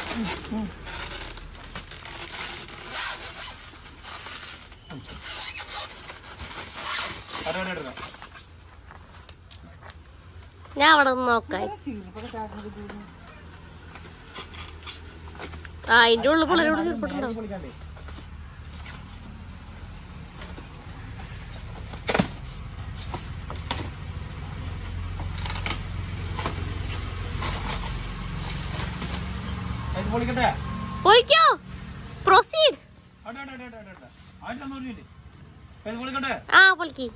ഞാൻ അവിടെ നിന്ന് നോക്കാം ആ അതിന്റെ ഉള്ളിൽ പിള്ളേരോട് ചെറുപ്പട്ടുണ്ടാവും പൊളിക്കട്ടെ പോയിക്കോ പ്രൊസീഡ് പൊളിക്കട്ടെ ആ പൊളിക്ക്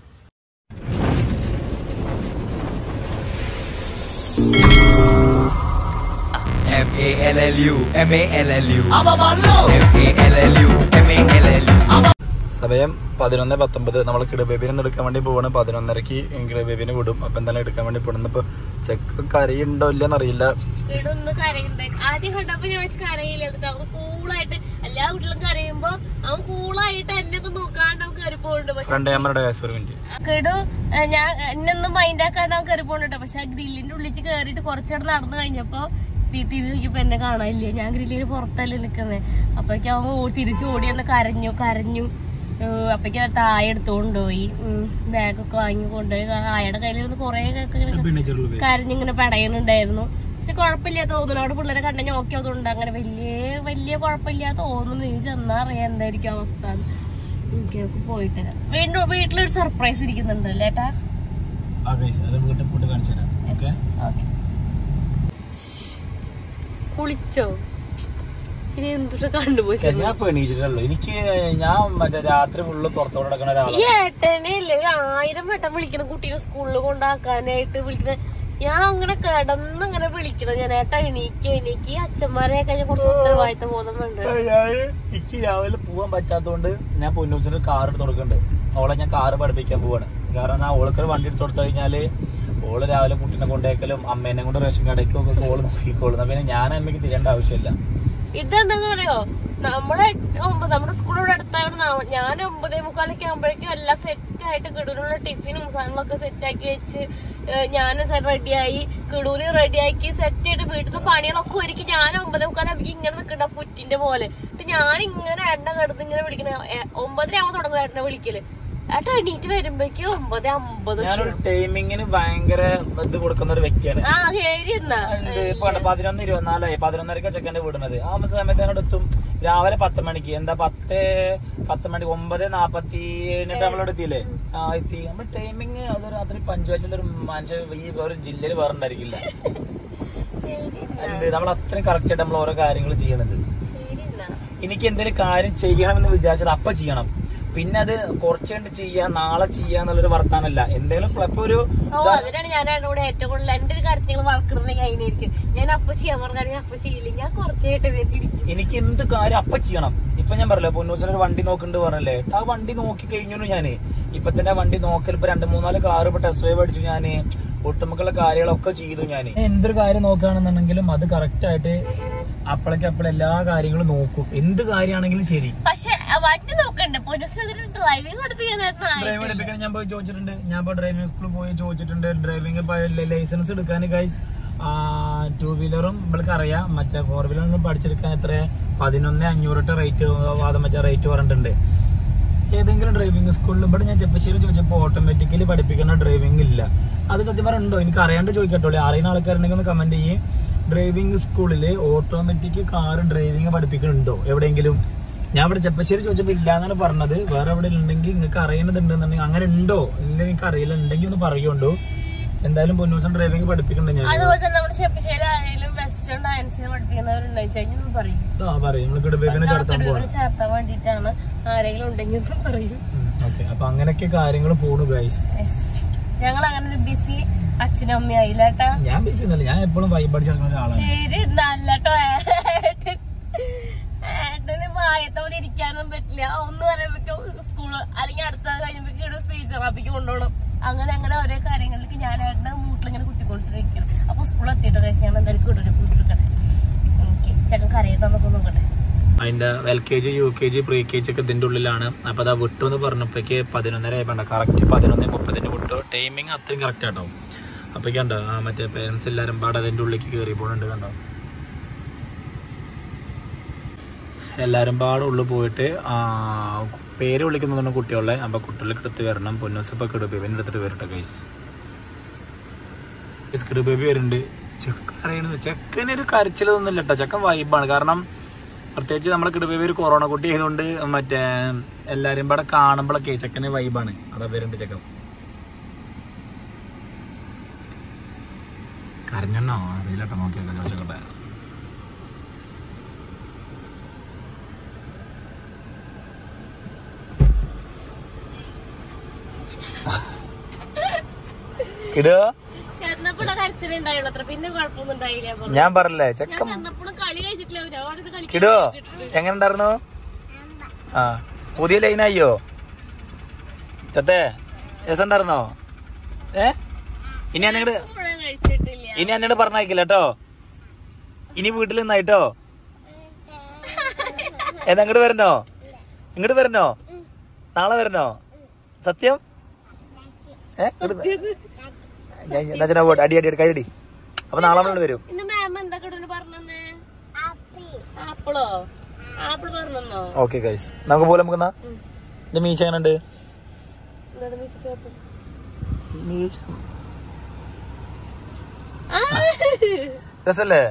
M A L L U M A L L U M A L L U M A L L U സമയം പതിനൊന്ന് പത്തൊമ്പത് നമ്മൾ കിടബേബിനെ ഒന്ന് എടുക്കാൻ വേണ്ടി പോവാണ് പതിനൊന്നരക്ക് കിടബേബിനെ വിടും അപ്പൊ എന്തായാലും എടുക്കാൻ വേണ്ടി പോടുന്നു ഇപ്പൊ ചെക്ക് കരയുണ്ടോ ഇല്ലെന്ന് അറിയില്ല ഒന്ന് കരയുണ്ടായി ആദ്യം കണ്ടപ്പോ ഞാൻ വെച്ച് കരയില്ല എന്നിട്ട് അവൻ കൂളായിട്ട് എല്ലാ വീട്ടിലും കരയുമ്പോ അവൻ കൂളായിട്ട് എന്നെ ഒക്കെ നോക്കാണ്ട് അവൻ കയറി പോകുന്നുണ്ട് പക്ഷെ ഫ്രണ്ട് ക്യാമറയുടെ കാശ് ഒരു മിനിറ്റ് കേടു ഏഹ് ഞാൻ എന്നൊന്നും മൈൻഡ് ആക്കാണ്ട് അവൻ കയറി പോകുന്നുണ്ട് പക്ഷെ ആ ഗ്രില്ലിന്റെ ഉള്ളിലേക്ക് കയറിയിട്ട് കുറച്ചേരം നടന്നു കഴിഞ്ഞപ്പോ തി- തിരിഞ്ഞ് നോക്കിയപ്പോ എന്നെ കാണാനില്ല ഞാൻ ഗ്രില്ലിന് പുറത്തല്ലേ നിക്കുന്നത് അപ്പൊക്ക് അവൻ ഓ- തിരിച്ചു ഓടി വന്ന് കരഞ്ഞു കരഞ്ഞു ഏഹ് അപ്പൊക്ക് ആ താഴെ എടുത്തോണ്ട് പോയി ബാഗൊക്കെ വാങ്ങി കൊണ്ടുപോയി ആയുടെ കയ്യിലിരുന്ന് കൊറേ പിന്നെ ചെറുത് കരഞ്ഞിങ്ങനെ പടയുന്നുണ്ടായിരുന്നു പക്ഷെ കുഴപ്പമില്ല തോന്നുന്നു അവിടെ പിള്ളേരെ കണ്ട നോക്കി അതുകൊണ്ട് അങ്ങനെ വലിയ വലിയ കുഴപ്പമില്ല തോന്നുന്നു നീ ചെന്നാ അറിയാം എന്തായിരിക്കും അവസ്ഥ എനിക്ക് പോയിട്ട് വീണ്ടും വീട്ടിലൊരു സർപ്രൈസ് ഇരിക്കുന്നുണ്ട് അല്ലേ ഏട്ടാ ആ ഗൈസ് അത് വീട്ടിൽ പോയിട്ട് കാണിച്ചു തരാം ഓക്കെ ഓക്കെ കുളിച്ചോ ഇനി എന്തുട്ട് കണ്ടുപോയി ഞാൻ പെണീച്ചിട്ടുള്ളൂ എനിക്ക് ഞാൻ മറ്റേ രാത്രി ഫുള്ള് പുറത്തോട്ട് നടക്കുന്ന ഈ ഒരാളാണ് ഏട്ടനെ ഇല്ലേ ഒരു ആയിരം വട്ടം വിളിക്കണം കുട്ടീനെ സ്കൂളിൽ കൊണ്ടാക്കാനായിട്ട് വിളിക്കണ ഞാൻ അങ്ങനെ കിടന്ന് ഇങ്ങനെ വിളിക്കണം ഞാൻ ഏട്ടാ എണീക്ക് എണീക്ക് അച്ഛന്മാരെ കഴിഞ്ഞ കുറച്ച് ഉത്തരവാദിത്ത ബോധം വേണ്ട ഞാൻ എനിക്ക് രാവിലെ പോവാൻ പറ്റാത്തതുകൊണ്ട് ഞാൻ പൊന്നൂസിന് കാർ എടുത്ത് കൊടുക്കുന്നുണ്ട് അവളെ ഞാൻ കാറ് പഠിപ്പിക്കാൻ പോവാണ് കാരണം ആ ഓൾക്ക് വണ്ടി എടുത്ത് കൊടുത്തു കഴിഞ്ഞാല് ഓള് രാവിലെ കുട്ടീനെ കൊണ്ടേക്കലും അമ്മേനെ കൊണ്ട് റേഷൻ കടയ്ക്കും ഒക്കെ ഓള് നോക്കിക്കോളും എന്നാ പിന്നെ ഞാൻ അമ്മയ്ക്ക് തിരേണ്ട ആവശ്യമില്ല ഇതെന്താന്ന് പറയോ നമ്മുടെ ഒമ്പത് നമ്മുടെ സ്കൂളിവിടെ അടുത്തായോണ്ട് ന- ഞാൻ ഒമ്പതേ മുക്കാലൊക്കെ ആകുമ്പോഴേക്കും എല്ലാം സെറ്റ് ആയിട്ട് കിടൂനുള്ള ടിഫിനും സാധനങ്ങളൊക്കെ സെറ്റ് ആക്കി വെച്ച് ഞാൻ റെഡിയായി കിടൂന് റെഡിയാക്കി സെറ്റ് ആയിട്ട് വീട്ടിലത്തെ പണികളൊക്കെ ഒരുക്കി ഞാൻ ഒമ്പതേ മുക്കാലാകുമ്പോൾ ഇങ്ങനെ നിൽക്കണ്ട പുറ്റിന്റെ പോലെ എന്നിട്ട് ഞാൻ ഇങ്ങനെ എണ്ണ കിടന്ന് ഇങ്ങനെ വിളിക്കണ എ- ഒമ്പതര ആവുമ്പോൾ തുടങ്ങും ഏട്ടനെ വിളിക്കല് ഏട്ടാ എണീറ്റ് വരുമ്പോഴേക്കും ഒമ്പത് അമ്പത് ഞാനൊരു ടൈമിങ്ങിന് ഭയങ്കര ഇത് കൊടുക്കുന്ന ഒരു വ്യക്തിയാണ് ആ ശരി എന്നാ എന്ത് ഇപ്പൊ കണ്ടോ, പതിനൊന്ന് ഇരുപത്തിനാലായി പതിനൊന്നരക്ക് ചെക്കൻ്റെ വിടുന്നത് ആ സമയത്ത് എന്നോട് എത്തും രാവിലെ പത്ത് മണിക്ക് എന്താ പത്ത് പത്ത് മണിക്ക് ഒമ്പത് നാപ്പത്തി ഏഴിനിട്ട് നമ്മളോട് എത്തിയില്ലേ ആ എത്തി നമ്മുടെ ടൈമിങ് അതൊരു അത്രയും പഞ്ചുവാലിറ്റിയുള്ള ഒരു മനുഷ്യ ഈ ഒരു ജില്ലയിൽ വേറെ ഉണ്ടായിരിക്കില്ല ശരി എന്ത് നമ്മൾ അത്രയും കറക്റ്റ് ആയിട്ട് നമ്മൾ ഓരോ കാര്യങ്ങൾ ചെയ്യണത് ശരി എന്നാ എനിക്ക് എന്തെങ്കിലും കാര്യം ചെയ്യണമെന്ന് വിചാരിച്ചത് അപ്പൊ ചെയ്യണം പിന്നെ അത് കുറച്ച് കണ്ട് ചെയ്യാ നാളെ ചെയ്യാന്നുള്ളൊരു വർത്താനല്ല എന്തെങ്കിലും ഇപ്പൊ ഒരു ഓ അതിനാണ് ഞാൻ എന്നോട് ഏറ്റവും കൂടുതൽ എന്റെ ഒരു കാര്യത്തിൽ നിങ്ങൾ വളർക്കുന്നുണ്ടെങ്കിൽ അതിനായിരിക്കും ഞാൻ അപ്പൊ ചെയ്യാൻ പറഞ്ഞാൽ അപ്പൊ ചെയ്യില്ല ഞാൻ കുറച്ചായിട്ട് വെച്ചിരിക്കും എനിക്ക് എന്ത് കാര്യം അപ്പൊ ചെയ്യണം ഇപ്പൊ ഞാൻ പറഞ്ഞല്ലോ പൊന്നൂച്ചൻ ഒരു വണ്ടി നോക്കുന്നുണ്ട് പറഞ്ഞല്ലേ ആ വണ്ടി നോക്കി കഴിഞ്ഞു ഞാന് ഇപ്പൊ തന്നെ വണ്ടി നോക്കൽ ഇപ്പൊ രണ്ട് മൂന്നാല് കാർ ഇപ്പൊ ടെസ്റ്റ് ഡ്രൈവ് അടിച്ചു ഞാന് ഒട്ടുമുക്കുള്ള കാര്യങ്ങളൊക്കെ ചെയ്തു ഞാൻ എന്തൊരു കാര്യം നോക്കുകയാണെന്നുണ്ടെങ്കിലും അത് കറക്റ്റ് ആയിട്ട് അപ്പോഴേക്ക് അപ്പോൾ എല്ലാ കാര്യങ്ങളും നോക്കും എന്ത് കാര്യമാണെങ്കിലും ശരി പക്ഷെ ആ വണ്ടി നോക്കണ്ടേ പൊന്നുസിനെതിരെ ഡ്രൈവിംഗ് പഠിപ്പിക്കാനായിട്ട് ഡ്രൈവിംഗ് പഠിപ്പിക്കാൻ ഞാൻ പോയി ചോദിച്ചിട്ടുണ്ട് ഞാൻ ഇപ്പൊ ഡ്രൈവിംഗ് സ്കൂളിൽ പോയി ചോദിച്ചിട്ടുണ്ട് ഡ്രൈവിംഗ് ലൈസൻസ് എടുക്കാൻ ഗൈസ് ടൂ വീലറും ഇവൾക്ക് അറിയാം മറ്റേ ഫോർ വീലറും പഠിച്ചെടുക്കാൻ എത്ര പതിനൊന്ന് അഞ്ഞൂറ് റേറ്റ് വാദം മറ്റേ റേറ്റ് പറഞ്ഞിട്ടുണ്ട് ഏതെങ്കിലും ഡ്രൈവിംഗ് സ്കൂളിൽ ഇവിടെ ഞാൻ ചെപ്പശ്ശേരി ചോദിച്ചപ്പോൾ ഓട്ടോമാറ്റിക്കലി പഠിപ്പിക്കുന്ന ഡ്രൈവിംഗ് ഇല്ല അത് സത്യം പറഞ്ഞ ഉണ്ടോ എനിക്ക് അറിയാണ്ട് ചോദിക്കട്ടുള്ളൂ അറിയുന്ന ആൾക്കാരുണ്ടെങ്കിൽ ഒന്ന് കമന്റ് ചെയ്യേ ഡ്രൈവിംഗ് സ്കൂളിൽ ഓട്ടോമാറ്റിക് കാർ ഡ്രൈവിംഗ് പഠിപ്പിക്കുന്നുണ്ടോ എവിടെയെങ്കിലും ഞാൻ ഇവിടെ ചെപ്പശ്ശേരി ചോദിച്ചപ്പോൾ ഇല്ല എന്നാണ് പറഞ്ഞത് വേറെ എവിടെ ഉണ്ടെങ്കിൽ നിങ്ങൾക്ക് അറിയണതുണ്ടെന്നുണ്ടെങ്കിൽ അങ്ങനെ ഉണ്ടോ ഇല്ല നിങ്ങൾക്ക് അറിയില്ല ഉണ്ടെങ്കിൽ ഒന്ന് പറയുണ്ടോ എന്തായാലും പൊന്നൂസം ഡ്രൈവിംഗ് പഠിപ്പിക്കണ്ട ഞാൻ അതുപോലെ തന്നെ നമ്മുടെ ചെപ്പശ്ശേരി ആരെങ്കിലും വെസ്റ്റേൺ ഡാൻസിന് പഠിപ്പിക്കുന്നവരുണ്ടെന്ന് വെച്ചാൽ പറയും ആ പറയും നമ്മൾ കിടബേബിനെ ചേർത്താൻ പോകണം ഇവിടെ ചേർത്താൻ വേണ്ടിയിട്ടാണ് ആരെങ്കിലും ഉണ്ടെങ്കിൽ ഒന്ന് പറയും ഓക്കെ അപ്പൊ അങ്ങനെയൊക്കെ കാര്യങ്ങൾ പോണു ഗൈസ് Yes. ഞങ്ങൾ അങ്ങനെ ഒരു ബിസി അച്ഛനും അമ്മയായില്ല കേട്ടാ ഞാൻ ബിസി ഒന്നല്ല ഞാൻ എപ്പോഴും വൈബ് അടിച്ച് നടക്കുന്ന ഒരാളാണ് ശരി നല്ലട്ടോ ഏട്ടൻ ഏട്ടന് വായത്തെ പോലെ ഇരിക്കാനൊന്നും പറ്റില്ല ഒന്ന് പറയുമ്പോഴേക്കും സ്കൂള് അല്ലെങ്കിൽ അടുത്ത കഴിയുമ്പോഴേക്കും സ്പീച്ച് തെറാപ്പിക്ക് കൊണ്ടുപോകണം അങ്ങനെ അങ്ങനെ ഓരോ കാര്യങ്ങളിലേക്ക് ഞാൻ ഏട്ടനെ വീട്ടിലിങ്ങനെ കുത്തിക്കൊണ്ടിരിക്കണം അപ്പൊ സ്കൂൾ എത്തിയിട്ട് കഴിച്ച് ഞാൻ എന്തായാലും കൂടുതൽ കൂട്ടിരിക്കട്ടെ എനിക്ക് ചേട്ടൻ കരയിട്ട് നമുക്ക് നോക്കട്ടെ അതിന്റെ L K G U K G pre K G ഒക്കെ ഇതിന്റെ ഉള്ളിലാണ് അപ്പൊ അതാ വിട്ടു എന്ന് പറഞ്ഞപ്പോഴേക്ക് പതിനൊന്നര ആയപ്പോണ്ട കറക്റ്റ് പതിനൊന്ന് മുപ്പതിന് വിട്ടു ടൈമിങ് അത്രയും കറക്റ്റ് ആട്ടോ അപ്പൊ കണ്ടോ ആ മറ്റേ പേരൻസ് എല്ലാരും പാടെ അതിന്റെ ഉള്ളിലേക്ക് കയറി പോകുന്നുണ്ട് കണ്ടോ എല്ലാവരും പാടെ ഉള്ളിൽ പോയിട്ട് ആ, പേര് വിളിക്കുന്നുണ്ട് കുട്ടികളെ അപ്പൊ കുട്ടികളെ എടുത്ത് വരണം പൊന്നൂസ് ഇപ്പൊ കിടുബേബിന്റെ എടുത്തിട്ട് വരട്ടെ ഗൈസ് കിടുബേബി വരുന്നുണ്ട് ചെക്കൻ അറിയണത് ചെക്കനൊരു കരച്ചിലൊന്നും ഇല്ല കേട്ടോ ചെക്കൻ വൈബാണ് കാരണം പ്രത്യേകിച്ച് നമ്മളെ കിടുബേബി ഒരു കൊറോണ കുട്ടി ആയതുകൊണ്ട് മറ്റേ എല്ലാരും പാടെ കാണുമ്പോഴൊക്കെ ചെക്കന് വൈബാണ് അതാ വരുന്നുണ്ട് ചെക്കൻ കരഞ്ഞെണ്ണോ അറിയില്ലട്ടോ നോക്കിയൊക്കെ ചോദിച്ചോട്ടെ കിടുക ചെന്നപ്പോഴുള്ള കരച്ചിലുണ്ടായുള്ളൂ അത്ര പിന്നെ കുഴപ്പമൊന്നും ഉണ്ടായില്ല അപ്പൊ ഞാൻ പറഞ്ഞില്ലേ ചെക്കൻ ചെന്നപ്പോഴും കളി കഴിച്ചിട്ടില്ല അവര് അവിടെ കളി കിടോ എങ്ങനെ ഉണ്ടായിരുന്നു ആ പുതിയ ലൈനായോ ചത്തേ രസം ഉണ്ടായിരുന്നോ ഏ ഇനി എന്നോട് മുഴുവൻ കഴിച്ചിട്ടില്ല ഇനി എന്നോട് പറഞ്ഞയക്കില്ല കേട്ടോ ഇനി വീട്ടിൽ നിന്നായിട്ടോ എന്നാ ഇങ്ങോട്ട് വരണോ ഇങ്ങോട്ട് വരണോ നാളെ വരണോ സത്യം ഏ ഇങ്ങോട്ട് ഞാൻ എന്നാ ചേട്ടാ പോട്ടെ അടി അടി അടി കൈയടി അപ്പൊ നാളെ നമ്മൾ വരും ഇന്ന് മാം എന്താ കിടന്ന് പറഞ്ഞേ ആപ്പിളോ ആപ്പിൾ പറഞ്ഞോ ഓക്കെ ഗൈസ് നമുക്ക് പോലെ നമുക്ക് എന്നാ ഇത് മീശ എങ്ങനെ ഉണ്ട് എന്താണ് മ്യൂസിക് ആപ്പിൾ മീശ ആ രസല്ലേ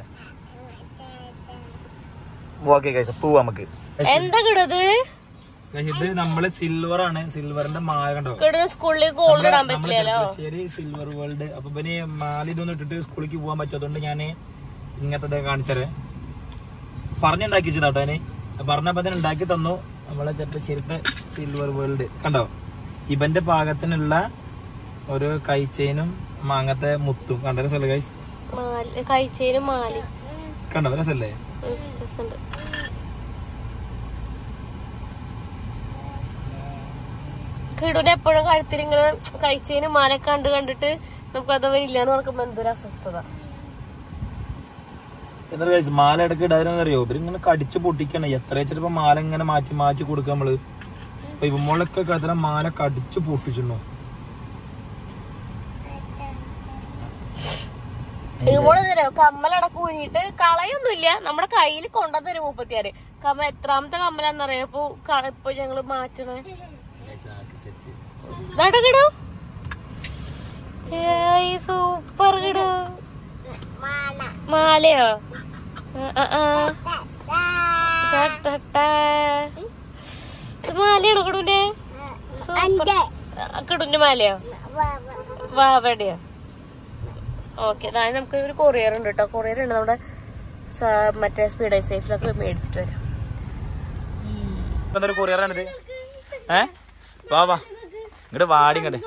ഓക്കെ ഗൈസ് പോവാ നമുക്ക് എന്താ കിടത് ഇത് നമ്മള് സിൽവർ ആണ് സിൽവറിന്റെ മാല കണ്ടോ കിടന്ന് സ്കൂളിൽ ഗോൾഡ് ഇടാൻ നമ്മള് പറ്റില്ലല്ലോ ചെറുപ്പശ്ശേരി സിൽവർ വേൾഡ് അപ്പൊ പിന്നെ മാല ഇതൊന്നും ഇട്ടിട്ട് സ്കൂളിലേക്ക് പോകാൻ പറ്റാത്തതുകൊണ്ട് ഞാൻ ഇങ്ങനത്തെ കാണിച്ചത് പറഞ്ഞുണ്ടാക്കിച്ചതാ കേട്ടോ ഞാന് പറഞ്ഞപ്പോ തന്നെ ഉണ്ടാക്കി തന്നു നമ്മളെ ചെറുപ്പശ്ശേരിത്തെ സിൽവർ വേൾഡ് കണ്ടോ ഇവന്റെ പാകത്തിനുള്ള ഒരു കൈച്ചെയിനും മാങ്ങത്തെ മുത്തും കണ്ടോ രസല്ലേ ഗൈസ് മാല കഴിച്ചതിന് മാലി കണ്ടോ രസല്ലേ ഉം, രസണ്ട് കിടുവിന് എപ്പോഴും കഴുത്തിൽ ഇങ്ങനെ കഴിച്ചതിന് മാല കണ്ട് കണ്ടിട്ട് നമുക്ക് അത് ഇല്ലാന്ന് നോക്കുമ്പോ എന്തൊരു അസ്വസ്ഥത എന്നിട്ട് ഗൈസ് മാല ഇടയ്ക്ക് ഇടാനെന്ന് അറിയോ ഇവരിങ്ങനെ കടിച്ചു പൊട്ടിക്കണം എത്ര വെച്ചിട്ട് മാല ഇങ്ങനെ മാറ്റി മാറ്റി കൊടുക്കുക നമ്മള് അപ്പൊ ഇവമ്മളൊക്കെ കഴുത്തിലെ മാല കടിച്ചു പൊട്ടിച്ചിരുന്നു ഇതുപോലെ തരാം കമ്മലടക്ക ഊനിയിട്ട് കളയൊന്നുമില്ല നമ്മുടെ കയ്യിൽ കൊണ്ടുവന്നൊരു മുപ്പത്തിയാറ് കമ്മ എത്രാമത്തെ കമ്മലാന്നറിയാം ഇപ്പൊ ക- ഇപ്പൊ ഞങ്ങള് മാറ്റണേ ഇതാട്ടോ കിടോ സൂപ്പർ കിടോ മാലയോ ആ, ആ, ആ. ടാ, ടാ, ടാ. ഇത് മാലയാണോ കിടൂന്റെ സൂപ്പർ ആ, കിടൂന്റെ മാലയോ വാവയുടെയോ ഓക്കെ അതായത് നമുക്ക് ഒരു കൊറിയർ ഉണ്ട് കേട്ടോ കൊറിയർ ഉണ്ട് നമ്മുടെ സ- മറ്റേ സ്പീഡ് ഐ സേഫിലൊക്കെ മേടിച്ചിട്ട് വരാം എന്തൊരു കൊറിയറാണിത് ഏ വാ വാ ഇങ്ങോട്ട് വാടി ഇങ്ങോട്ട്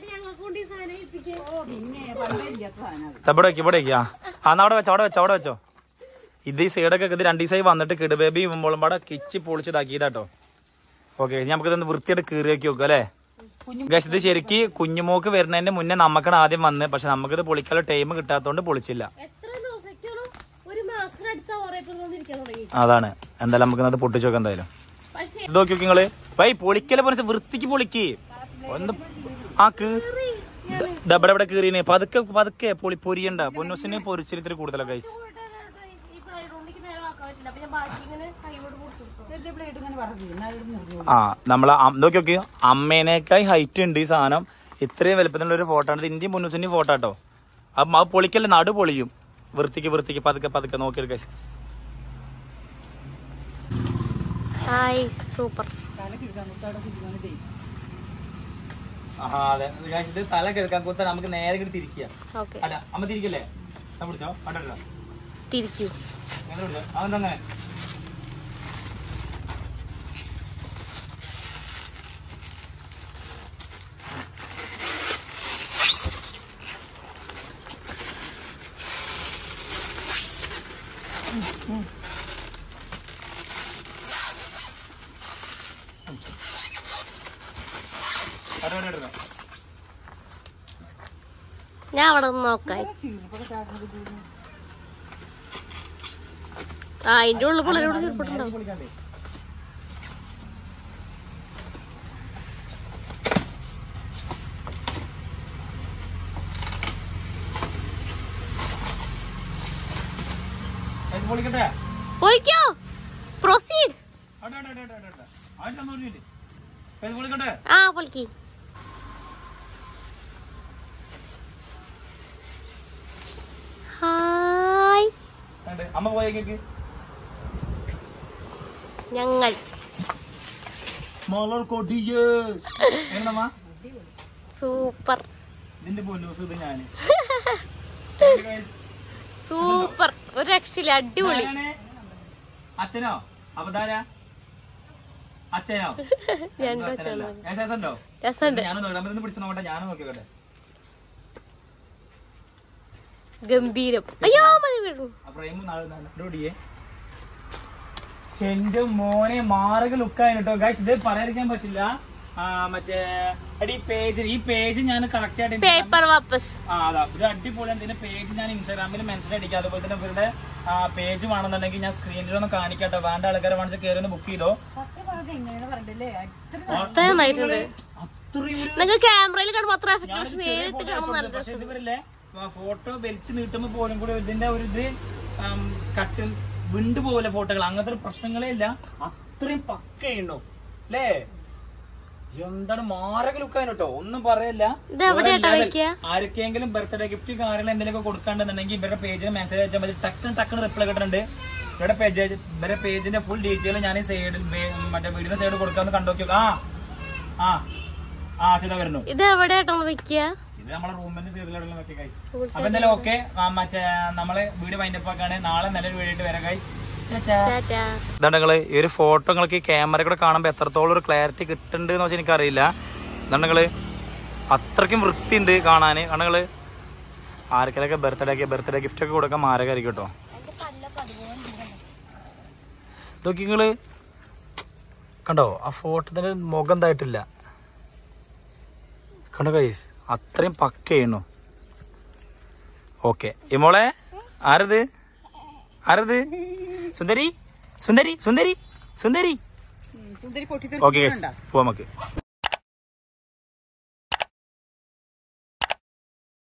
ഇവിടെ വെക്ക് ഇവിടെ വെക്ക് ആ ആ, എന്നാ അവിടെ വെച്ചോ അവിടെ വെച്ചോ അവിടെ വെച്ചോ ഇത് ഈ സൈഡൊക്കെ ഇത് രണ്ട് ദിവസമായി വന്നിട്ട് കിടുബേബി ഇവുമ്പോഴും പാടെ കിച്ച് പൊളിച്ചിതാക്കിയതാട്ടോ ഓക്കെ നമുക്ക് ഇതൊന്ന് വൃത്തിയായിട്ട് കീറി വെക്കി നോക്കുക അല്ലേ ഗസ് ഇത് ശരിക്ക് കുഞ്ഞുമോക്ക് വരുന്നതിന്റെ മുന്നേ നമുക്കാണ് ആദ്യം വന്ന് പക്ഷെ നമുക്കിത് പൊളിക്കാനുള്ള ടൈം കിട്ടാത്തതുകൊണ്ട് പൊളിച്ചില്ല എത്ര ദിവസത്തേക്കാണ് ഒരു മാസത്തിനടുത്ത ഉറപ്പിരിക്കാൻ തുടങ്ങി അതാണ് എന്തായാലും നമുക്ക് അത് പൊട്ടിച്ചു നോക്കാം എന്തായാലും പക്ഷേ ഇത് നോക്കി നിങ്ങള് വൈ പൊളിക്കലെ പോലെ വൃത്തിക്ക് പൊളിക്ക് ഒന്ന് ആ കീറി ഇവിടെ ഇവിടെ കീറീന് പതുക്കെ പതുക്കെ പൊളി പൊരിയണ്ട പൊന്നൂസിന് പൊരിച്ചിരിത്തിരി കൂടുതലാ ഗൈസ് ഈ പ്ലേ റൂമിലേക്ക് നേരെ ആക്കാൻ പറ്റില്ല അപ്പൊ ഞാൻ ബാക്കി ഇങ്ങനെ കൈകൊണ്ട് പൊടിച്ചു ആ നമ്മളെ അം- നോക്കി നോക്കി അമ്മേനേക്കായി ഹൈറ്റ് ഉണ്ട് ഈ സാധനം ഇത്രയും വലുപ്പത്തിലുള്ള ഒരു ഫോട്ടോ ആണ് ഇത് ഇന്ത്യൻ പൊന്നൂസിന്റെ ഫോട്ടോ കേട്ടോ അപ്പം അത് പൊളിക്കല്ലേ നടു പൊളിയും വൃത്തിക്ക് വൃത്തിക്ക് പതുക്കെ പതുക്കെ നോക്കിയെടുക്ക ഹായ് സൂപ്പർ അതെ ഇത് തല കിടക്കാൻ കുത്താൻ നമുക്ക് നേരെ ഇങ്ങോട്ട് തിരിക്കുക ഓക്കെ അല്ല അമ്മ തിരിക്കല്ലേ ഞാൻ പിടിച്ചോ കണ്ടോ തിരിക്കൂ അങ്ങനെ ഉണ്ട് അതെന്തങ്ങനെ ഞാൻ അവിടെ നിന്ന് നോക്കാം ആ അതിന്റെ ഉള്ളിൽ പിള്ളേരോട് ചെറുപ്പട്ടുണ്ടാവും പൊളിക്കട്ടെ പോയിക്കോ പ്രൊസീഡ് അവിടെ, അവിടെ, അവിടെ, അവിടെ, അവിടെ. ആയിട്ട് ഒന്ന് പറഞ്ഞിട്ട്. പേര് വിളിക്കട്ടെ? ആ പൊളിക്ക് ഹായ് ആണ്ട്. അമ്മ പോയേക്ക് ഞങ്ങൾ മലർ കൊടിയേ എങ്ങനമ്മ സൂപ്പർ ഇതിന്റെ പൊന്നൂസ് ഇത് ഞാന് സൂപ്പർ ഒരു രക്ഷയില്ല അടിപൊളി ഇതാരാണ്? അച്ഛനോ അപ്പതാരാ അച്ഛനോ രണ്ടു അച്ഛനല്ല. വെച്ചാൽ ഏ, രസമുണ്ടോ രസമുണ്ട് ഞാനും നോക്കട്ടെ നമ്മളിന്ന് പിടിച്ച് നോക്കട്ടെ ഞാനും നോക്കിക്കോട്ടെ ഗംഭീരം അയ്യോ മതി വീണു ആ ഫ്രെയിം നടുപടിയേ എന്റെ മോനെ മാറുക ലുക്കായി കേട്ടോ ഗൈസ് ഇത് പറയാതിരിക്കാൻ പറ്റില്ല ആ, മറ്റേ എടി ഈ പേജ് ഈ പേജ് ഞാൻ കറക്റ്റ് ആയിട്ട് Instagram- പേപ്പർ വാപ്പസ് ആ അതാ ഇത് അടിപൊളിയാണ് ഇതിന്റെ പേജ് ഞാൻ ഇൻസ്റ്റാഗ്രാമിൽ മെൻഷൻ അടിക്കാം അതുപോലെ തന്നെ ഇവരുടെ പേജ് വേണമെന്നുണ്ടെങ്കിൽ ഞാൻ സ്ക്രീനിൽ ഒന്ന് കാണിക്കട്ടെ വേണ്ട ആൾക്കാരെ വേണമെങ്കിൽ കയറി ഒന്ന് ബുക്ക് ചെയ്തോ അത്രയും നന്നായിട്ടുണ്ട് അത്രയും ഒരു നിങ്ങൾക്ക് ക്യാമറയിൽ കാണുമ്പോൾ അത്ര എഫക്റ്റ് ഞാനിത് പക്ഷെ ചെറിയ നേരിട്ട് photo കാണുമ്പോൾ നല്ല അയച്ചു കൊടുത്തു. പക്ഷെ രസം ഇതുവരല്ലേ ഫോട്ടോ വലിച്ചു നീട്ടുമ്പോ പോലും കൂടെ ഇതിന്റെ ഒരു ഇത് ആം, കട്ടിൽ വിണ്ടു പോലെ ഫോട്ടോകൾ അങ്ങനത്തെ ഒരു പ്രശ്നങ്ങളേ ഇല്ല അത്രയും പക്കയുണ്ടോ അല്ലേ എന്താണ് മാരക ലുക്കാണ് കേട്ടോ ഒന്നും പറയല്ല ഇത് എവിടെയാട്ടാ വേറെ വെക്കുക? level. ആർക്കെങ്കിലും ബർത്ത്ഡേ ഗിഫ്റ്റ് കാര്യങ്ങൾ എന്തെങ്കിലും കൊടുക്കാണ്ടെന്നുണ്ടെങ്കിൽ ഇവരുടെ പേജിൽ മെസ്സേജ് അയച്ചാൽ മതി ടക്കൻ ടക്കൻ റിപ്ലൈ കിട്ടുന്നുണ്ട് ഇവരുടെ പേജ് ഇവരുടെ പേജിന്റെ ഫുൾ ഡീറ്റെയിൽ ഞാൻ ഈ സൈഡിൽ മറ്റേ വീടിന്റെ സൈഡ് കൊടുക്കാന്ന് കണ്ടോക്കി ആ ആ ആ ചില വരുന്നു ഇത് എവിടെയായിട്ടാണ് വെക്കുക ഇത് നമ്മളെ റൂമിന്റെ സൈഡിലുള്ള വെക്കുക ഗൈസ് Road അപ്പൊ എന്തായാലും ഓക്കെ മറ്റേ നമ്മള് വീട് വൈൻഡപ്പ് ആക്കാണ് നാളെ നല്ലൊരു വീടായിട്ട് വരാം ഗൈസ് ടാറ്റാ ഇതാണ് നിങ്ങള് ഈ ഒരു ഫോട്ടോ നിങ്ങൾക്ക് ഈ ക്യാമറ കൂടെ കാണുമ്പോൾ എത്രത്തോളം ഒരു ക്ലാരിറ്റി കിട്ടുന്നുണ്ട് എന്ന് വെച്ചാൽ എനിക്കറിയില്ല ഇതാണ് നിങ്ങള് അത്രയ്ക്കും വൃത്തിയുണ്ട് കാണാന് കാരണം നിങ്ങള് ആർക്കെങ്കിലൊക്കെ ബർത്ത്ഡേ ഒക്കെ ബർത്ത്ഡേ ഗിഫ്റ്റ് ഒക്കെ കൊടുക്കാൻ മാരകായിരിക്കും കേട്ടോ ഇതൊക്കെ നിങ്ങള് കണ്ടോ ആ ഫോട്ടോത്തിന്റെ മുഖം എന്തായിട്ടില്ല കണ്ടോ കൈസ് അത്രയും പക്കയാണ് ഓക്കെ ഇമോളെ ആരത് ആരത് സുന്ദരി സുന്ദരി സുന്ദരി സുന്ദരി ഓക്കെ പോവാം നമുക്ക്